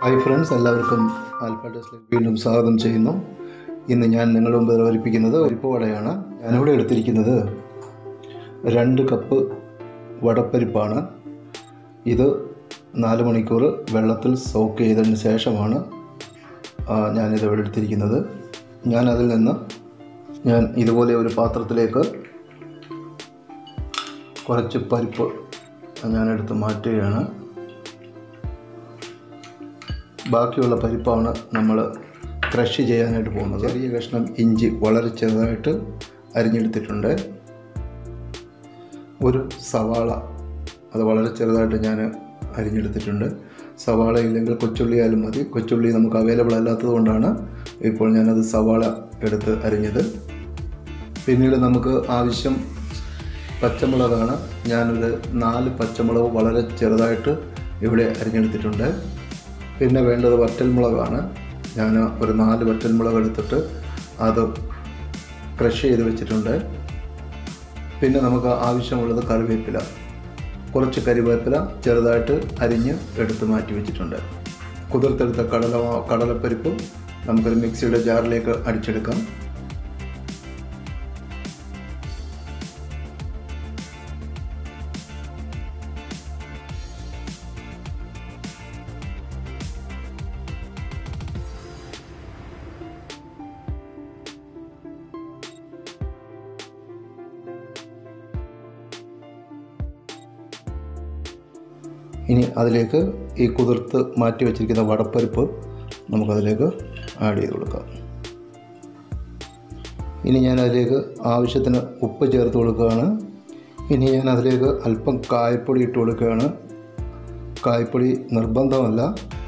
hi friends എല്ലാവർക്കും Alpha ടെസ്റ്റിലേക്ക് വീണ്ടും സ്വാഗതം ചെയ്യുന്നു ഇന്ന് ഞാൻ നിങ്ങളുടെ മുമ്പ് അവതരിപ്പിക്കുന്നത് പരിപ്പ് വടയാണ് ഞാനിവിടെ എടുത്തിരിക്കുന്നത് രണ്ട് കപ്പ് വടപ്പരിപ്പാണ് ഇത് നാല് മണിക്കൂർ വെള്ളത്തിൽ സോക്ക് ചെയ്തതിന് ശേഷമാണ് ആ, ഞാനിത് ഇവിടെ എടുത്തിരിക്കുന്നത് ഞാൻ അതിൽ നിന്ന് ഞാൻ ഇതുപോലെ ഒരു പാത്രത്തിലേക്ക് കുറച്ച് പരിപ്പ് ഞാനെടുത്ത് മാറ്റുകയാണ് ബാക്കിയുള്ള പരിപ്പാണ് നമ്മൾ ക്രഷ് ചെയ്യാനായിട്ട് പോകുന്നത് ചെറിയ കഷ്ണം ഇഞ്ചി വളരെ ചെറുതായിട്ട് അരിഞ്ഞെടുത്തിട്ടുണ്ട് ഒരു സവാള അത് വളരെ ചെറുതായിട്ട് ഞാൻ അരിഞ്ഞെടുത്തിട്ടുണ്ട് സവാള ഇല്ലെങ്കിൽ കൊച്ചുള്ളി ആയാലും മതി കൊച്ചുള്ളി നമുക്ക് അവൈലബിൾ അല്ലാത്തത് കൊണ്ടാണ് ഇപ്പോൾ ഞാനത് സവാള എടുത്ത് അരിഞ്ഞത് പിന്നീട് നമുക്ക് ആവശ്യം പച്ചമുളകാണ് ഞാനൊരു നാല് പച്ചമുളക് വളരെ ചെറുതായിട്ട് ഇവിടെ അരിഞ്ഞെടുത്തിട്ടുണ്ട് പിന്നെ വേണ്ടത് വറ്റൽമുളകാണ് ഞാൻ ഒരു നാല് വറ്റൽമുളക് എടുത്തിട്ട് അത് ക്രഷ് ചെയ്ത് വെച്ചിട്ടുണ്ട് പിന്നെ നമുക്ക് ആവശ്യമുള്ളത് കറിവേപ്പില കുറച്ച് കറിവേപ്പില ചെറുതായിട്ട് അരിഞ്ഞ് എടുത്ത് മാറ്റി വെച്ചിട്ടുണ്ട് കുതിർത്തെടുത്ത കടല കടലപ്പരിപ്പും നമുക്കൊരു മിക്സിയുടെ ജാറിലേക്ക് അടിച്ചെടുക്കാം ഇനി അതിലേക്ക് ഈ കുതിർത്ത് മാറ്റി വെച്ചിരിക്കുന്ന വടപ്പരിപ്പ് നമുക്കതിലേക്ക് ആഡ് ചെയ്ത് കൊടുക്കാം ഇനി ഞാൻ അതിലേക്ക് ആവശ്യത്തിന് ഉപ്പ് ചേർത്ത് കൊടുക്കുകയാണ് ഇനി ഞാൻ അതിലേക്ക് അല്പം കായപ്പൊടി ഇട്ട് കൊടുക്കുകയാണ് കായപ്പൊടി നിർബന്ധമല്ല